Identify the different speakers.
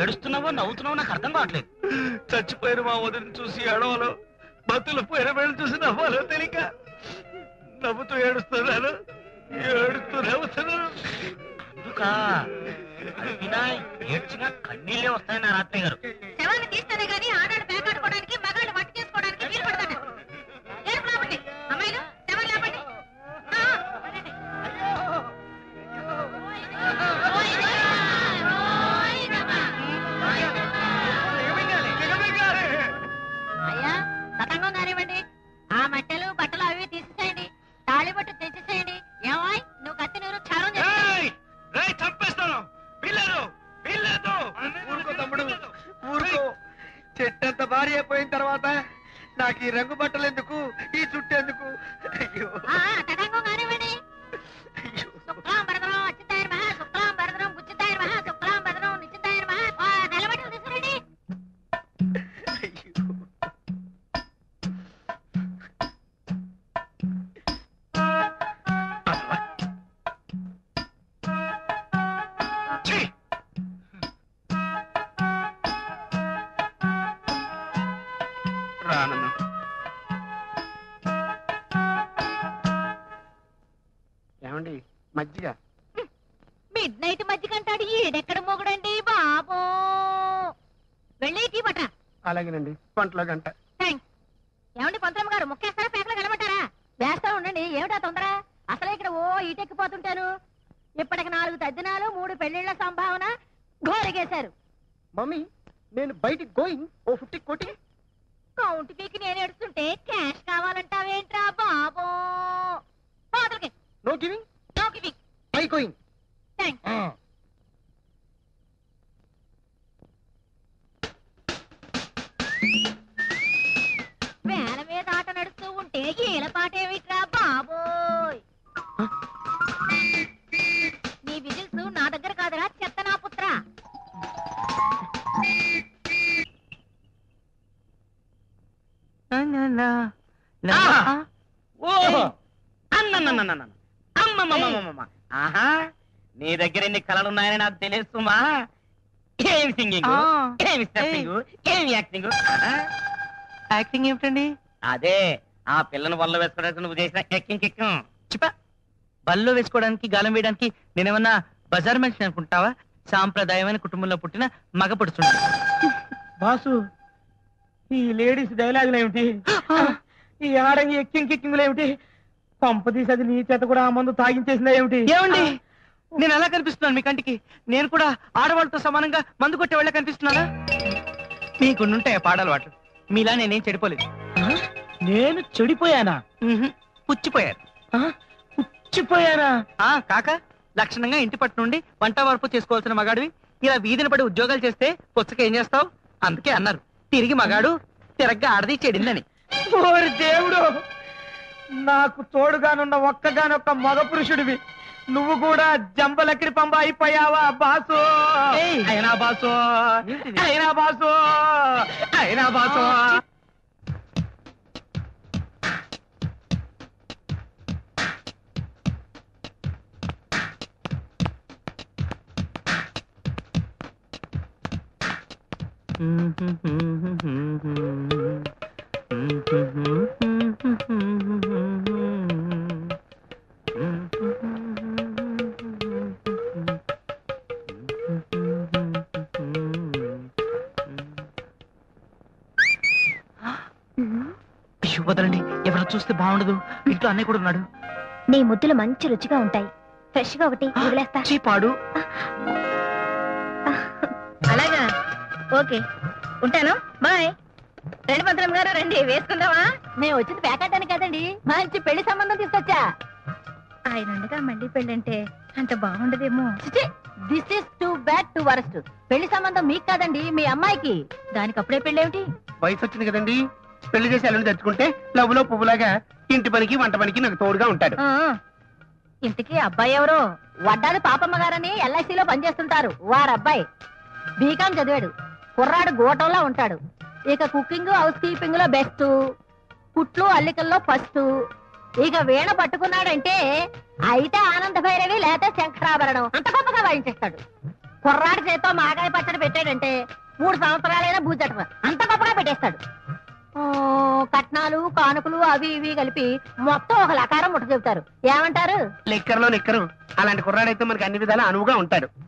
Speaker 1: ఏడుస్తున్నావో నవ్వుతున్నావో నాకు అర్థం కావట్లేదు
Speaker 2: చచ్చిపోయిన మా వదిలిని చూసి ఏడవలో బతులు పోయిన వేళ చూసి నవ్వాలో తెలియక నవ్వుతూ ఏడుస్తున్నాను ఏడుస్తూ నవ్వుతున్నాను
Speaker 1: అందుకా అది వినాయ్ ఏడ్చినా కన్నీళ్ళే వస్తాయి నా రాత్రి గారు
Speaker 3: శవాన్ని తీస్తేనే గానీ ఆడాడు పేకాడుకోవడానికి మగాళ్ళు వంట చేసుకోవడానికి వీలు పడతాడు ఏడుపు లేపండి అమ్మాయిలు శవం లేపండి ఆ, పడండి. అయ్యా తతంగం కానివ్వండి ఆ మట్టెలు బట్టలు అవి తీసేసేయండి తాళి బట్టు తెచ్చేసేయండి ఏమాయ్ నువ్వు కత్తి నూరు క్షారం చేసి
Speaker 2: ఏయ్! రేయ్, చంపేస్తాను వీల్లేదు వీల్లేదు ఊరుకో తమ్ముడు ఊరుకో చెట్టంత భారీ అయిపోయిన తర్వాత నాకు ఈ రంగు బట్టలు ఎందుకు ఈ చుట్టూ ఎందుకు అయ్యో
Speaker 3: ఆ, తతంగం కానివ్వండి
Speaker 2: అయ్యో.
Speaker 3: శుక్లాం భరతరం అచ్యుతాయన మహా శుక్లాం భరతరం బుచ్చితాయన మహా శుక్లాం భరతరం నిశ్చితాయన మహా ఆ, తెల్లబట్టలు తీసుకురండి
Speaker 2: అయ్యో. ఛీ! రానమ్మా ఏమండి మజ్జిగ
Speaker 3: మిడ్ నైట్ మధ్య కంటాడు ఈడెక్కడ మొగుడండి బాబు వెళ్ళి టీ పట్ట
Speaker 2: అలాగేనండి పంటలో గంట
Speaker 3: థ్యాంక్స్ ఏమండి పంతులమ్మ గారు ముక్కేస్తారా పేకలు కలమంటారా వేస్తా ఉండండి ఏమిటా తొందర అసలే ఇక్కడ ఓ ఈటెక్కిపోతుంటాను ఇప్పటికి నాలుగు తద్దినాలు మూడు పెళ్లిళ్ల సంభావన ఘోరగేశారు
Speaker 2: మమ్మీ నేను బయటికి గోయింగ్ ఓ ఫిఫ్టీ కోటి
Speaker 3: కౌంట్ పీకి నేను ఏడుస్తుంటే క్యాష్ కావాలంటావేంట్రా బాబు పాతలకి
Speaker 2: నో గివింగ్
Speaker 3: నోకి పీక్
Speaker 2: ఐ గోయింగ్
Speaker 3: థ్యాంక్స్ వేల మీద ఆట నడుస్తూ ఉంటే ఈల పాటేమిట్రా బాబోయ్ నీ విజిల్స్ నా దగ్గర కాదురా చెత్త నా పుత్ర
Speaker 1: ఓహో అన్నన్నన్నన్న అమ్మమ్మమ్మమ్మమ్మ ఆహా నీ దగ్గర ఎన్ని కళలు ఉన్నాయని నాకు తెలుస్తుమా ఏమి సింగింగ్
Speaker 4: ఆ.
Speaker 1: ఏమి స్టెప్పింగ్ ఏమి యాక్టింగ్
Speaker 4: యాక్టింగ్ ఏమిటండి
Speaker 1: అదే ఆ పిల్లని వల్ల వేసుకోవడానికి నువ్వు చేసిన ఎక్కింగ్ కిక్కం
Speaker 4: చిప బల్లో వేసుకోవడానికి గాలం వేయడానికి నేనేమన్నా బజార్ మనిషి అనుకుంటావా సాంప్రదాయమైన కుటుంబంలో పుట్టిన మగ పుడుతుంది
Speaker 5: బాసు ఈ లేడీస్ డైలాగులు ఏమిటి ఈ ఆడంగి ఎక్కింగ్ కిక్కింగ్లు ఏమిటి పంప తీసి అది నీ చేత కూడా ఆ మందు తాగించేసిందా ఏమిటి
Speaker 4: ఏమండి నేను ఎలా కనిపిస్తున్నాను మీ కంటికి నేను కూడా ఆడవాళ్ళతో సమానంగా మందు కొట్టే వాళ్ళ కనిపిస్తున్నానా మీకు ఉంటాయి పాడలవాట్లు మీలా నేనేం చెడిపోలేదు
Speaker 5: నేను చెడిపోయానా
Speaker 4: ఉహుం, పుచ్చిపోయారు
Speaker 5: పుచ్చిపోయానా
Speaker 4: ఆ కాక లక్షణంగా ఇంటి పట్టు నుండి వంట వరపు చేసుకోవాల్సిన మగాడివి ఇలా వీధిన పడి ఉద్యోగాలు చేస్తే పుచ్చక ఏం చేస్తావు అందుకే అన్నారు తిరిగి మగాడు తిరగ్గా ఆడది చెడిందని
Speaker 5: ఓరి దేవుడు నాకు తోడుగానున్న ఒక్కగానొక్క మగ పురుషుడివి నువ్వు కూడా జంబలకిడి పంబ అయిపోయావా బాసు
Speaker 4: ఏయ్.
Speaker 5: అయినా బాసు
Speaker 4: ఏంటిది?
Speaker 5: అయినా బాసు అయినా బాసు
Speaker 4: అయ్యో, వదలండి ఎవరు చూస్తే బాగుండదు ఇంట్లో అన్నయ్య కూడా ఉన్నాడు
Speaker 3: నీ ముద్దులు మంచి రుచిగా ఉంటాయి ఫ్రెష్ గా ఒకటి వదిలేస్తా
Speaker 4: చీపాడు
Speaker 3: అలాగా ఓకే ఉంటాను బాయ్ రండి మంత్రం గారు రండి వేసుకుందామా మేము వచ్చింది పేకట్టాను కదండి మంచి పెళ్లి సంబంధం తీసుకొచ్చా ఆయన ఉండగా మళ్ళీ పెళ్లి అంటే అంత బాగుండదేమో this is too bad to worst పెళ్లి సంబంధం మీకు కాదండి మీ అమ్మాయికి దానికి అప్పుడే పెళ్లి ఏమిటి
Speaker 2: వయసు వచ్చింది కదండి పెళ్లి చేసి అల్లుని తెచ్చుకుంటే లవ్లో పువ్వులాగా ఇంటి పనికి వంట పనికి నాకు తోడుగా ఉంటాడు
Speaker 3: ఆ, ఇంతకీ అబ్బాయి ఎవరు వడ్డాలి పాపమ్మ గారని ఎల్ఐసిలో పనిచేస్తుంటారు వారబ్బాయి బీకాం చదివాడు కుర్రాడు గోటంలో ఉంటాడు ఇక కుకింగ్ హౌస్ కీపింగ్ లో బెస్ట్ కుట్లు అల్లికల్లో ఫస్ట్ ఇక వీణ పట్టుకున్నాడంటే అయితే ఆనంద భైరవి లేకపోతే శంకరాభరణం అంత గొప్పగా వాయించేస్తాడు కుర్రాడి చేతో మాగాయ పచ్చడి పెట్టాడంటే మూడు సంవత్సరాలైనా బూజటం అంత గొప్పగా పెట్టేస్తాడు ఓ, కట్నాలు కానుకలు అవి ఇవి కలిపి మొత్తం ఒక లకారం ముట్ట చెబుతారు ఏమంటారు
Speaker 2: లెక్కర్లో నిక్కరు అలాంటి కుర్రాడైతే మనకి అన్ని విధాలా అనువుగా ఉంటాడు